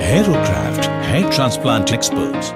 Aerocraft Hair Transplant Experts.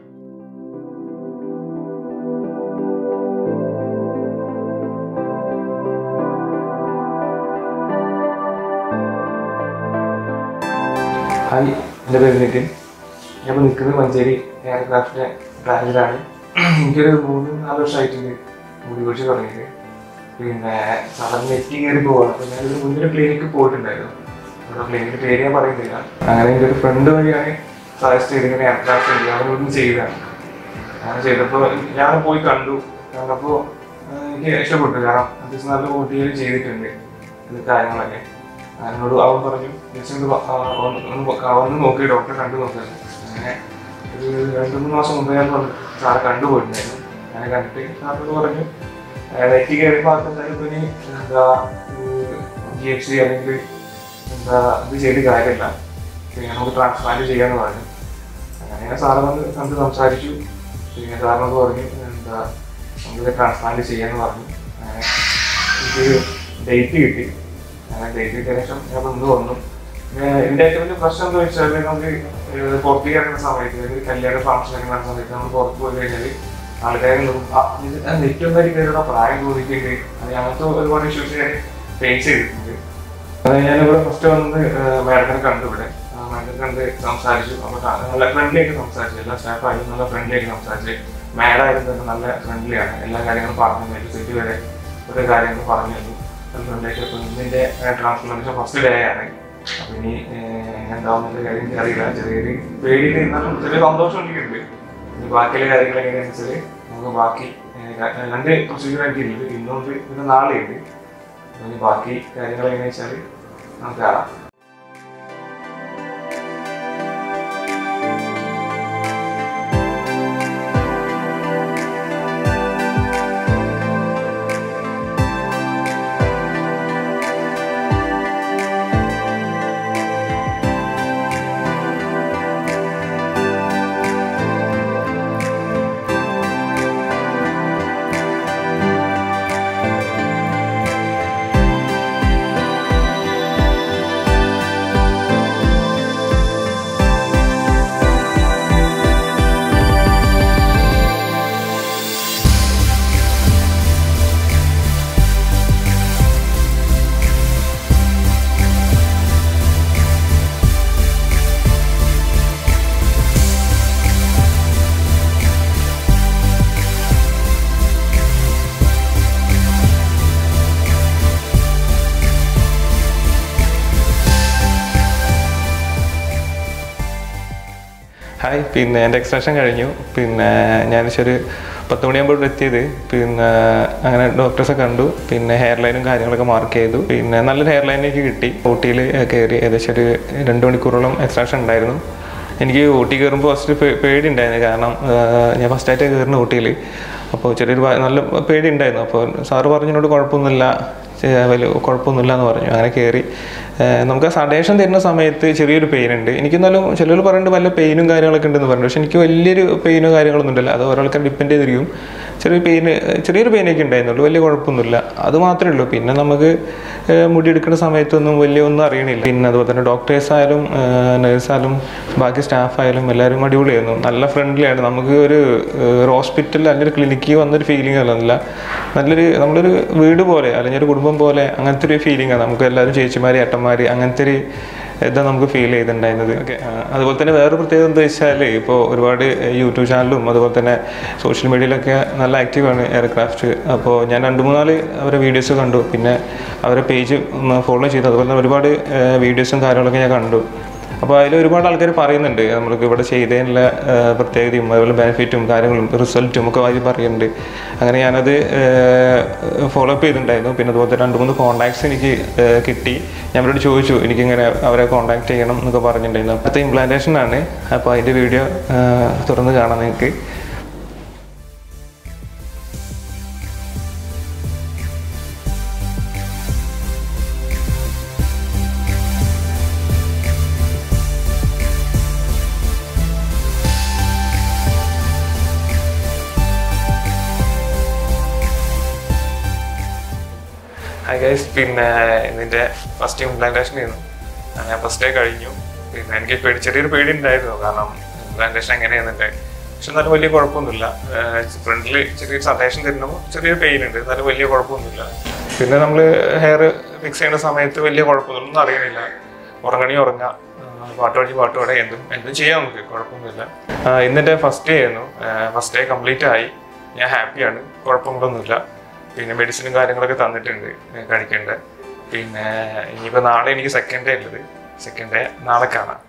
Hi എൻ്റെ പേര് നിതിൻ ഞാൻ ഇപ്പോൾ നിൽക്കുന്നത് മഞ്ചേരി എയർക്രാഫ്റ്റിൻ്റെ ബ്രാഞ്ചിലാണ് എനിക്കൊരു മൂന്ന് നാല് വർഷമായിട്ടുണ്ട് മുടി കുറിച്ച് തുടങ്ങിയിട്ട് പിന്നെ സാധാരണ നെറ്റി കയറി പോവാണ് അപ്പോൾ ഞാനൊരു മുന്നൊരു ക്ലിനിക്ക് പോയിട്ടുണ്ടായിരുന്നു അവിടെ ക്ലിനിക്കിൻ്റെ പേര് ഞാൻ പറയുന്നില്ല അങ്ങനെ എൻ്റെ ഒരു ഫ്രണ്ട് വഴിയാണ് സജസ്റ്റ് ചെയ്ത് ഇങ്ങനെ എയർക്രാഫ്റ്റ് ഉണ്ട് അവിടെ ഒന്നും ചെയ്തതാണ് അങ്ങനെ ചെയ്തപ്പോൾ ഞാൻ പോയി കണ്ടു കണ്ടപ്പോൾ എനിക്ക് ഇഷ്ടപ്പെട്ടു കാരണം അത്യാവശ്യം നല്ല മോട്ടിവേറ്റ് ചെയ്തിട്ടുണ്ട് ഇത് കാര്യങ്ങളൊക്കെ അതിനോട് അവൻ പറഞ്ഞു ജസ്റ്റ് ഒന്ന് വ- ആ, ഒന്ന് ഒന്ന് വ- ആ, വന്ന് നോക്കി ഡോക്ടറെ കണ്ടു നോക്കായിരുന്നു അങ്ങനെ ഒരു രണ്ട് മൂന്ന് മാസം മുമ്പ് ഞാൻ പറഞ്ഞു സാറെ കണ്ടുപോയിട്ടുണ്ടായിരുന്നു അങ്ങനെ കണ്ടിട്ട് സാറിനോട് പറഞ്ഞു നെറ്റ് കയറിയപ്പോൾ ആൾക്ക് എന്തായാലും ഇനി എന്താ ജി എഫ് സി അല്ലെങ്കിൽ എന്താ ഇത് ചെയ്ത് കാര്യമില്ല പിന്നെ നമുക്ക് ട്രാൻസ്പ്ലാന്റ് ചെയ്യാന്ന് പറഞ്ഞു അങ്ങനെ സാറ് വന്ന് കണ്ട് സംസാരിച്ചു പിന്നെ സാറിനോട് പറഞ്ഞു എന്താ നമുക്ക് ട്രാൻസ്പ്ലാന്റ് ചെയ്യാന്ന് പറഞ്ഞു അങ്ങനെ എനിക്ക് ഡേറ്റ് കിട്ടി അങ്ങനെ ഡേറ്റ് കിട്ടിയ ശേഷം ഞാൻ ഇന്ന് വന്നു ഏഹ് ഇതിന്റെ ഏറ്റവും വലിയ പ്രശ്നം എന്താ വെച്ചാൽ നമുക്ക് ഏഹ് പുറത്തേക്ക് ഇറങ്ങുന്ന സമയത്ത് ഒരു കല്യാണ ഫംഗ്ഷൻ ഇറങ്ങുന്ന സമയത്ത് നമ്മൾ പുറത്ത് പോയി കഴിഞ്ഞാൽ ആൾക്കാരെ നെറ്റും വരി കയറുന്ന പ്രായം തോന്നിയിട്ടുണ്ട് അത് അങ്ങനത്തെ ഒരുപാട് ഇഷ്യൂസ് ഞാൻ ഫേസ് ചെയ്തിട്ടുണ്ട് അത് ഞാനിവിടെ ഫസ്റ്റ് വന്നത് മാഡത്തിനെ കണ്ടു ഇവിടെ മാഡത്തിനെ കണ്ട് സംസാരിച്ചു അപ്പോൾ നല്ല ഫ്രണ്ട്ലി ആയിട്ട് സംസാരിച്ചു എല്ലാ സ്റ്റാഫായാലും നല്ല ഫ്രണ്ട്ലി ആയിട്ട് സംസാരിച്ചു മാഡായാലും തന്നെ നല്ല ഫ്രണ്ട്ലി ആണ് എല്ലാ കാര്യങ്ങളും പറഞ്ഞു തന്നു സെറ്റ് വരെ ഒരു കാര്യങ്ങൾ പറഞ്ഞു തന്നു ഫ്രണ്ട്ലി ആയിട്ട് ഇപ്പം ഇതിൻ്റെ ട്രാൻസ്പ്ലാന്റേഷൻ ഫസ്റ്റ് ഡേ ആണ് അപ്പം ഇനി ഏഹ്, എന്താവുന്നുള്ള കാര്യം എനിക്ക് അറിയില്ല ചെറിയൊരു പേടിയിട്ട് എന്നാലും ചെറിയ സന്തോഷം എനിക്കുണ്ട് ഇനി ബാക്കിയുള്ള കാര്യങ്ങൾ എങ്ങനെയാണെന്ന് വെച്ചാൽ നമുക്ക് ബാക്കി ഏഹ്, ര- രണ്ട് പ്രൊസീജിയർ ആയിട്ട് ഉണ്ട് ഇന്നുണ്ട് പിന്നെ നാളെ ഉണ്ട് ഇനി ബാക്കി കാര്യങ്ങൾ എങ്ങനെയാ വെച്ചാൽ നമുക്ക് കാണാം ഹായ് പിന്നെ എൻ്റെ എക്സ്ട്രാക്ഷൻ കഴിഞ്ഞു പിന്നെ ഞാൻ ഒരു പത്ത് മണിയാകുമ്പോൾ ഇവിടെ എത്തിയത് പിന്നെ അങ്ങനെ ഡോക്ടേഴ്സെ കണ്ടു പിന്നെ ഹെയർ ലൈനും കാര്യങ്ങളൊക്കെ മാർക്ക് ചെയ്തു പിന്നെ നല്ലൊരു ഹെയർ ലൈൻ എനിക്ക് കിട്ടി ഊട്ടിയിൽ കയറി ഏകദേശം ഒരു രണ്ട് മണിക്കൂറോളം എക്സ്ട്രാക്ഷൻ ഉണ്ടായിരുന്നു എനിക്ക് ഊട്ടി കയറുമ്പോൾ ഫസ്റ്റ് പേടി ഉണ്ടായിരുന്നു കാരണം ആ, ഞാൻ ഫസ്റ്റായിട്ട് കയറുന്ന ഊട്ടിയിൽ അപ്പോൾ ചെറിയൊരു ഭ- നല്ല പേടി ഉണ്ടായിരുന്നു അപ്പോൾ സാറ് പറഞ്ഞതിനോട് കുഴപ്പമൊന്നുമില്ല ചെ- വലിയ കുഴപ്പമൊന്നുമില്ല എന്ന് പറഞ്ഞു അങ്ങനെ കയറി ഏഹ് നമുക്ക് സഡേഷൻ തരുന്ന സമയത്ത് ചെറിയൊരു പെയിൻ ഉണ്ട് എനിക്ക് എന്നാലും ചിലർ പറയുന്നുണ്ട് വല്ല പെയിനും കാര്യങ്ങളൊക്കെ ഉണ്ടെന്ന് പറഞ്ഞു പക്ഷെ എനിക്ക് വലിയൊരു പെയിനോ കാര്യങ്ങളൊന്നും ഉണ്ടല്ല അത് ഓരോരുത്തർ ഡിപ്പെൻഡ് ചെയ്തിരിക്കും ചെറിയ പെയിൻ ചെറിയൊരു പെയിനൊക്കെ ഉണ്ടായിരുന്നുള്ളൂ വലിയ കുഴപ്പമൊന്നുമില്ല അത് മാത്രമേ ഉള്ളൂ പിന്നെ നമുക്ക് ഏഹ് മുടി എടുക്കുന്ന സമയത്തൊന്നും വലിയ ഒന്നും അറിയണില്ല പിന്നെ അതുപോലെ തന്നെ ഡോക്ടേഴ്സ് ആയാലും നേഴ്സായാലും ബാക്കി സ്റ്റാഫ് ആയാലും എല്ലാവരും അടിപൊളിയായിരുന്നു നല്ല ഫ്രണ്ട്ലി ആണ് നമുക്ക് ഒരു ഒരു ഹോസ്പിറ്റലിൽ അല്ലെങ്കിൽ ഒരു ക്ലിനിക്കിൽ വന്നൊരു ഫീലിംഗ് അല്ല നല്ലൊരു നമ്മളൊരു വീട് പോലെ അല്ലെങ്കിൽ ഒരു കുടുംബം പോലെ അങ്ങനത്തെ ഒരു ഫീലിംഗ് ആണ് നമുക്ക് എല്ലാവരും ചേച്ചിമാർ ഏട്ടന്മാർ അങ്ങനത്തെ ഒരു ഇതാ നമുക്ക് ഫീൽ ചെയ്തിട്ടുണ്ടായിരുന്നത് ഓക്കെ അതുപോലെ തന്നെ വേറൊരു പ്രത്യേകത എന്താ വെച്ചാൽ ഇപ്പോൾ ഒരുപാട് യൂട്യൂബ് ചാനലും അതുപോലെ തന്നെ സോഷ്യൽ മീഡിയയിലൊക്കെ നല്ല ആക്റ്റീവാണ് എയർക്രാഫ്റ്റ് അപ്പോൾ ഞാൻ രണ്ട് മൂന്നാല് അവരെ വീഡിയോസ് കണ്ടു പിന്നെ അവരെ പേജ് ഫോളോ ചെയ്തു അതുപോലെ തന്നെ ഒരുപാട് വീഡിയോസും കാര്യങ്ങളൊക്കെ ഞാൻ കണ്ടു അപ്പോൾ അതിൽ ഒരുപാട് ആൾക്കാർ പറയുന്നുണ്ട് നമ്മൾക്ക് ഇവിടെ ചെയ്തതിനുള്ള ആ, പ്രത്യേകതയും അതുപോലെ ബെനിഫിറ്റും കാര്യങ്ങളും റിസൾട്ടും ഒക്കെ അവർ പറയുന്നുണ്ട് അങ്ങനെ ഞാനത് ഫോളോ അപ്പ് ചെയ്തിട്ടുണ്ടായിരുന്നു പിന്നെ അതുപോലെ തന്നെ രണ്ട് മൂന്ന് കോൺടാക്ട്സ് എനിക്ക് ആ, കിട്ടി ഞാൻ അവരോട് ചോദിച്ചു എനിക്കിങ്ങനെ അവരെ കോൺടാക്ട് ചെയ്യണം എന്നൊക്കെ പറഞ്ഞിട്ടുണ്ടായിരുന്നു അടുത്ത ഇംപ്ലാന്റേഷൻ ആണ് അപ്പോൾ അതിൻ്റെ വീഡിയോ തുറന്ന് കാണാം നിങ്ങൾക്ക് ഹായ് ഗൈസ് പിന്നെ ഇതിൻ്റെ ഫസ്റ്റ് ഇംപ്ലാന്റേഷൻ ചെയ്യുന്നു ഞാൻ ഫസ്റ്റ് ഡേ കഴിഞ്ഞു പിന്നെ എനിക്ക് പേടി ചെറിയൊരു പേടി ഉണ്ടായിരുന്നു കാരണം ഇംപ്ലാന്റേഷൻ എങ്ങനെയാണെന്നുണ്ട് പക്ഷെ എന്നാലും വലിയ കുഴപ്പമൊന്നുമില്ല ഫ്രണ്ടിൽ ചെറിയൊരു സട്ടേഷൻ തരുമ്പോൾ ചെറിയൊരു പെയിൻ ഉണ്ട് എന്നാലും വലിയ കുഴപ്പമൊന്നുമില്ല പിന്നെ നമ്മൾ ഹെയർ ഫിക്സ് ചെയ്യുന്ന സമയത്ത് വലിയ കുഴപ്പമൊന്നും ഒന്നും അറിയണില്ല ഉറങ്ങണി ഉറങ്ങാം ആ, പാട്ട് പാടി പാട്ട് പാടി എന്തും എന്തും ചെയ്യാം നമുക്ക് കുഴപ്പമൊന്നുമില്ല ആ, ഇന്നെൻ്റെ ഫസ്റ്റ് ഡേ ആയിരുന്നു ഫസ്റ്റ് ഡേ കംപ്ലീറ്റ് ആയി ഞാൻ ഹാപ്പിയാണ് കുഴപ്പങ്ങളൊന്നുമില്ല പിന്നെ മെഡിസിനും കാര്യങ്ങളൊക്കെ തന്നിട്ടുണ്ട് ഏ, കഴിക്കേണ്ട പിന്നെ ഇനിയിപ്പോൾ നാളെ എനിക്ക് സെക്കൻഡ് ഡേ ഉള്ളത് സെക്കൻഡ് ഡേ നാളെ കാണാം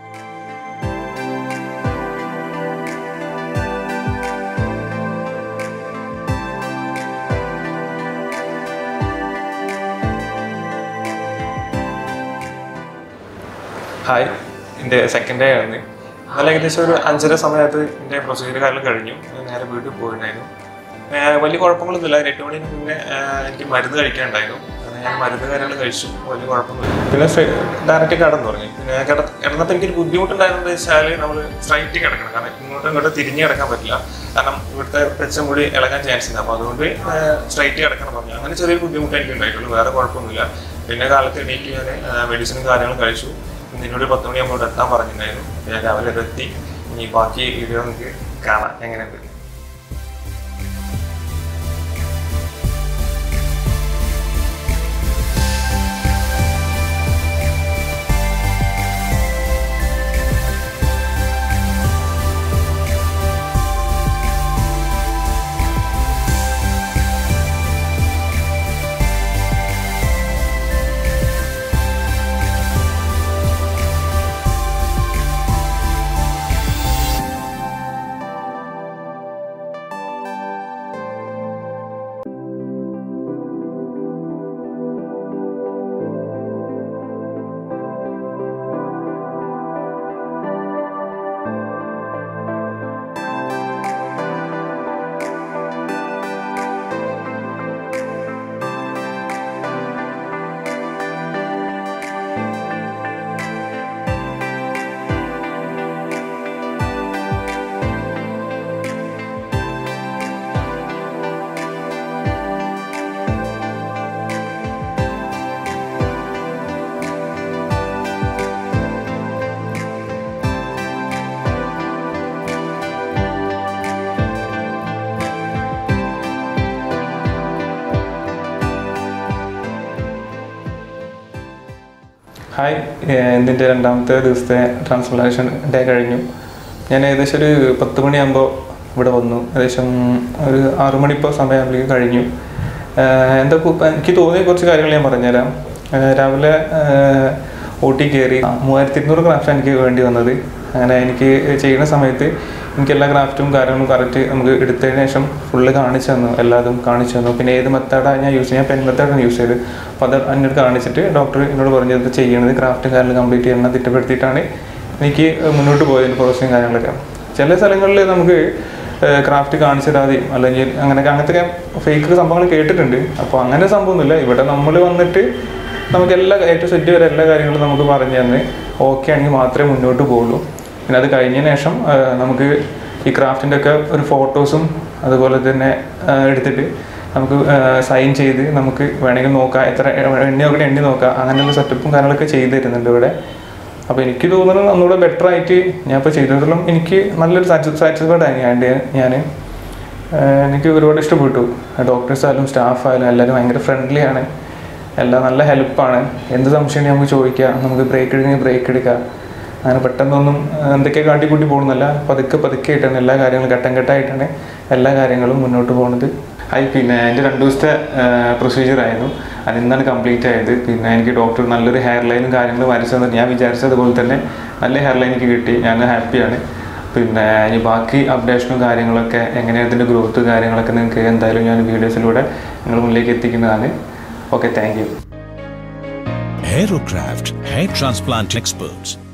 ഹായ് എൻ്റെ സെക്കൻഡ് ഡേ ആണ് നല്ല ഏകദേശം ഒരു അഞ്ചര സമയത്ത് എൻ്റെ പ്രൊസീജിയർ കാലം കഴിഞ്ഞു ഞാൻ നേരെ വീട്ടിൽ പോയിട്ടുണ്ടായിരുന്നു ഏർ വലിയ കുഴപ്പങ്ങളൊന്നുമില്ല ഒരു എട്ട് മണിന് മുന്നേ ഏർ എനിക്ക് മരുന്ന് കഴിക്കാനുണ്ടായിരുന്നു അങ്ങനെ ഞാൻ മരുന്ന് കാര്യങ്ങൾ കഴിച്ചു വലിയ കുഴപ്പമൊന്നുമില്ല പിന്നെ ഡയറക്റ്റ് കിടന്നു തുടങ്ങി പിന്നെ കിട കിടന്നപ്പോൾ എനിക്കൊരു ബുദ്ധിമുട്ടുണ്ടായിരുന്നത് വെച്ചാൽ നമ്മൾ സ്ട്രൈറ്റ് കിടക്കണം കാരണം ഇങ്ങോട്ടും ഇങ്ങോട്ടും തിരിഞ്ഞ് കിടക്കാൻ പറ്റില്ല കാരണം ഇവിടുത്തെ വെച്ച മുടി ഇളകാൻ ചാൻസ് ഉണ്ട് അപ്പോൾ അതുകൊണ്ട് സ്ട്രൈറ്റ് കിടക്കണം പറഞ്ഞു അങ്ങനെ ചെറിയൊരു ബുദ്ധിമുട്ട് എനിക്ക് ഉണ്ടായിട്ടുള്ളൂ വേറെ കുഴപ്പമൊന്നുമില്ല പിന്നെ കാലത്ത് എണീറ്റ് ഞാൻ മെഡിസിനും കാര്യങ്ങളും കഴിച്ചു നിന്നോട് പത്ത് മണിയാകുമ്പോൾ ഇവിടെ എത്താൻ പറഞ്ഞിട്ടുണ്ടായിരുന്നു ഞാൻ രാവിലെ ഇവിടെ എത്തി ഇനി ബാക്കി വീഡിയോ നമുക്ക് കാണാം എങ്ങനെയുണ്ട് ഹായ് ഇതിൻ്റെ രണ്ടാമത്തെ ദിവസത്തെ ട്രാൻസ്പ്ലാന്റേഷൻ ഡേ കഴിഞ്ഞു ഞാൻ ഏകദേശം ഒരു പത്ത് മണിയാകുമ്പോൾ ഇവിടെ വന്നു ഏകദേശം ഒരു ആറു മണി ഇപ്പോൾ സമയമാകുമ്പോഴേക്കും കഴിഞ്ഞു ആഹ് എന്താ കു- എനിക്ക് തോന്നിയ കുറച്ച് കാര്യങ്ങൾ ഞാൻ പറഞ്ഞുതരാം ആഹ് രാവിലെ ഒ ടി കയറി മൂവായിരത്തി ഇരുന്നൂറ് ക്രാഫ്റ്റ് എനിക്ക് വേണ്ടി വന്നത് അങ്ങനെ എനിക്ക് ചെയ്യുന്ന സമയത്ത് എനിക്ക് എല്ലാ ക്രാഫ്റ്റും കാര്യങ്ങളും കറക്റ്റ് നമുക്ക് എടുത്തതിന് ശേഷം ഫുള്ള് കാണിച്ചു തന്നു എല്ലാതും കാണിച്ചു തന്നു പിന്നെ ഏത് മെത്തേഡാണ് ഞാൻ യൂസ് ചെയ്യാൻ പെൻ മെത്തേഡാണ് യൂസ് ചെയ്തത് അപ്പോൾ അത് എന്നോട് കാണിച്ചിട്ട് ഡോക്ടർ എന്നോട് പറഞ്ഞത് ചെയ്യണത് ക്രാഫ്റ്റും കാര്യങ്ങളും കംപ്ലീറ്റ് ചെയ്യണം തിട്ടപ്പെടുത്തിയിട്ടാണ് എനിക്ക് മുന്നോട്ട് പോയതിന് പ്രോസസ്സും കാര്യങ്ങളൊക്കെ ചില സ്ഥലങ്ങളിൽ നമുക്ക് ക്രാഫ്റ്റ് കാണിച്ചിടാതെയും അല്ലെങ്കിൽ അങ്ങനെ അങ്ങനത്തെ ഫേക്ക് സംഭവങ്ങൾ കേട്ടിട്ടുണ്ട് അപ്പോൾ അങ്ങനെ സംഭവമൊന്നുമില്ല ഇവിടെ നമ്മൾ വന്നിട്ട് നമുക്ക് എല്ലാ ഏറ്റവും സെറ്റ് വരെ എല്ലാ കാര്യങ്ങളും നമുക്ക് പറഞ്ഞു തന്ന് ഓക്കെ ആണെങ്കിൽ മാത്രമേ മുന്നോട്ട് പോകുള്ളൂ പിന്നെ അത് കഴിഞ്ഞതിന് ശേഷം ആ, നമുക്ക് ഈ ക്രാഫ്റ്റിൻ്റെ ഒക്കെ ഒരു ഫോട്ടോസും അതുപോലെ തന്നെ ആ, എടുത്തിട്ട് നമുക്ക് സൈൻ ചെയ്ത് നമുക്ക് വേണമെങ്കിൽ നോക്കാം എത്ര എണ്ണി നോക്കണേ എണ്ണി നോക്കാം അങ്ങനെയുള്ള സെറ്റപ്പും കാര്യങ്ങളൊക്കെ ചെയ്തു തരുന്നുണ്ട് ഇവിടെ അപ്പോൾ എനിക്ക് തോന്നുന്നത് ഒന്നുകൂടെ ബെറ്റർ ആയിട്ട് ഞാൻ ഇപ്പോൾ ചെയ്തതിലും എനിക്ക് നല്ലൊരു സാറ്റിസ്ഫൈഡ് ആയി ഞാൻ ഞാൻ എനിക്ക് ഒരുപാട് ഇഷ്ടപ്പെട്ടു ഡോക്ടേഴ്സ് ആയാലും സ്റ്റാഫ് ആയാലും എല്ലാവരും ഭയങ്കര ഫ്രണ്ട്ലി ആണ് എല്ലാം നല്ല ഹെൽപ്പാണ് എന്ത് സംശയം നമുക്ക് ചോദിക്കാം നമുക്ക് ബ്രേക്ക് എടുക്കണമെങ്കിൽ ബ്രേക്ക് എടുക്കാം അങ്ങനെ പെട്ടെന്നൊന്നും ആ, എന്തൊക്കെ കാട്ടിക്കൂട്ടി പോകുന്നില്ല പതുക്കെ പതുക്കെ ആയിട്ടാണ് എല്ലാ കാര്യങ്ങളും ഘട്ടം ഘട്ടമായിട്ടാണ് എല്ലാ കാര്യങ്ങളും മുന്നോട്ട് പോകുന്നത് ഹായ് പിന്നെ എൻ്റെ രണ്ട് ദിവസത്തെ പ്രൊസീജിയർ ആയിരുന്നു അത് ഇന്നാണ് കംപ്ലീറ്റ് ആയത് പിന്നെ എനിക്ക് ഡോക്ടർ നല്ലൊരു ഹെയർ ലൈനും കാര്യങ്ങളും വരച്ചു തന്നിട്ട് ഞാൻ വിചാരിച്ചതുപോലെ തന്നെ നല്ല ഹെയർ ലൈൻ എനിക്ക് കിട്ടി ഞാൻ ഹാപ്പിയാണ് പിന്നെ ഇനി ബാക്കി അപ്ഡേഷനും കാര്യങ്ങളൊക്കെ എങ്ങനെയാണ് ഇതിൻ്റെ ഗ്രോത്ത് കാര്യങ്ങളൊക്കെ നിങ്ങൾക്ക് എന്തായാലും ഞാൻ വീഡിയോസിലൂടെ നിങ്ങൾ മുന്നിലേക്ക് എത്തിക്കുന്നതാണ് okay thank you Aerocraft Hair Transplant Experts.